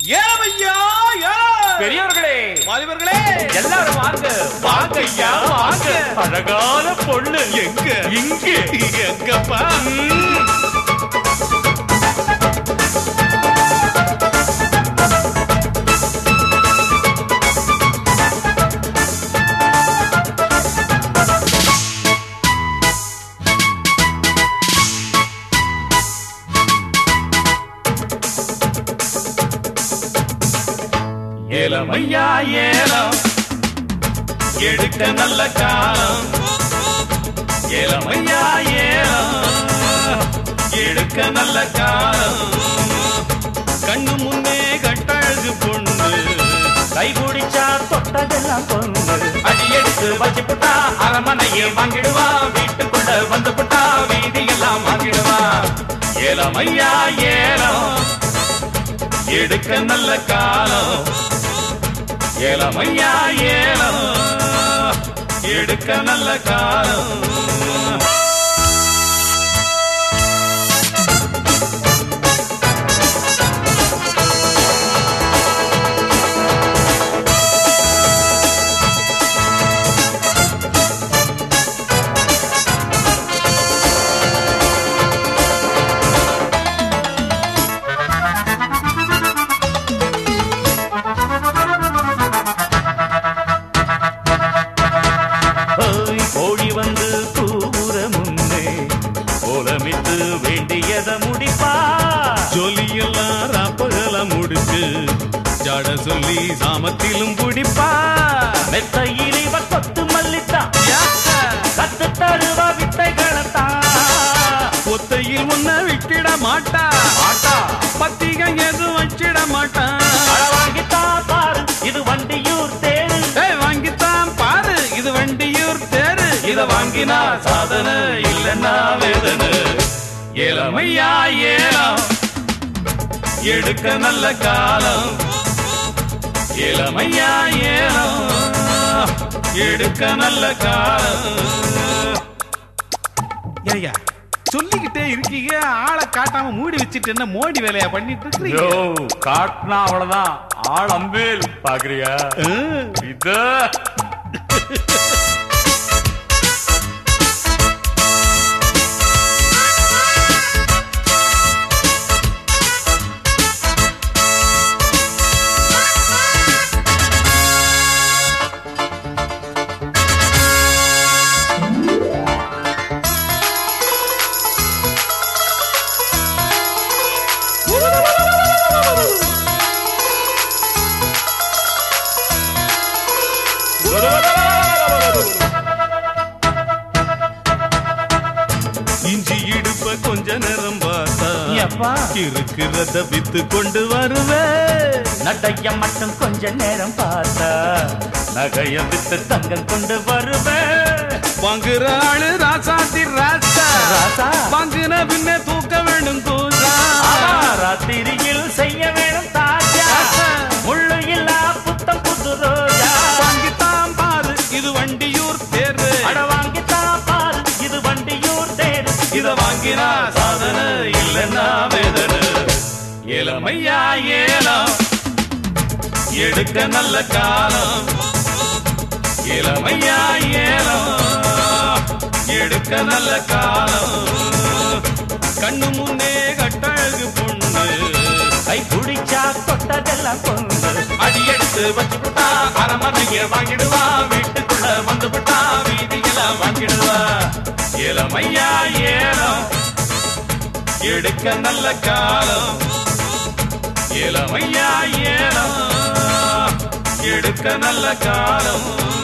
ஏவையா ஏ பெரியவர்களே வாலிபர்களே எல்லாரும் வாங்க வாங்க ஐயா வாங்க அழகான பொண்ணு எங்க இங்க எங்கப்பா ஏலமையா ஏலம் எடுக்க நல்ல காலம் ஏலமையா ஏலம் எடுக்க நல்ல காலம் கண்ணு முன்னே கட்டழகு பொண்ணு கை குடிச்சா தொட்டதெல்லாம் பொண்ணு அடி எடுத்து வச்சு புட்டா அரமனையே வாங்கிடுவா வீட்டுக்குள்ள வந்து புட்டா வீதியெல்லாம் வாங்கிடுவா ஏலமையா ஏலம் எடுக்க நல்ல காலம் ஏலமையா ஏலம் எடுக்க நல்ல காலம் ஓய், கோழி வந்து கூற முன்னே கோலமிட்டு வேண்டியத முடிப்பா ஜொலியெல்லாம் ராப்பகல முடிச்சு ஜாட சொல்லி சாமத்திலும் பிடிப்பா மெத்தையில் இவ கொத்து மல்லித்தா கத்து தருவா வித்தைகளத்தான் ஒத்தையில் உன்னை விட்டிட மாட்டா ஆட்டா பத்திகை எதுவும் வச்சிட மாட்டா அழ வாங்கித்தா பாரு இது வண்டியூர் தேரு ஏய் வாங்கித்தான் பாரு இது வண்டியூர் தேரு இத வாங்கினா சாதனை இல்லைன்னா வேதனை ஏலமையா ஏலம் எடுக்க நல்ல காலம் ஏலமையா ஏலம் எடுக்க நல்ல காலம் ஏய்யா சொல்லிக்கிட்டே இருக்கீங்க ஆளை காட்டாம மூடி வச்சுட்டு என்ன மோடி வேலையா பண்ணிட்டு இருக்கீங்க யோ காட்டினா அவ்வளவுதான் ஆள் அம்பேல் பாக்குறியா ஆ. இத இஞ்சி இடுப்ப கொஞ்ச நேரம் பார்த்தா எப்பா இருக்கிறத வித்து கொண்டு வருவேன் நடைய மட்டும் கொஞ்ச நேரம் பார்த்தா நகைய வித்து தங்கம் கொண்டு வருவேன் வாங்குற ஆளு ராசாத்தி ராசா ராசா. வாங்குன பின்ன தூக்க வேண்டும் கூசா ஆமா, ராத்திரியில் செய்ய வேணும் தாஜா ராசா. முள்ளு இல்லா புத்தம் புது ரோஜா வாங்கித்தான் பாரு இது வண்டியூர் தேரு அட வாங்கித்தா பாரு இது வண்டியூர் தேரு இத வாங்கினா சாதனை இல்லைன்னா வேதனை இளமையா ஏலம் எடுக்க நல்ல காலம் இளமையா ஏலம் எடுக்க நல்ல காலம் கண்ணு முன்னே கட்டழகு பொண்ணு கை குடிச்சா தொட்டதெல்லாம் பொண்ணு அடி எடுத்து வச்சு விட்டா அரமனைய வாங்கிடுவா வீட்டுக்குள்ள வந்து விட்டா வீதியெல்லாம் வாங்கிடுவா இளமையா ஏலம் எடுக்க நல்ல காலம் இளமையா ஏலம் எடுக்க நல்ல காலம்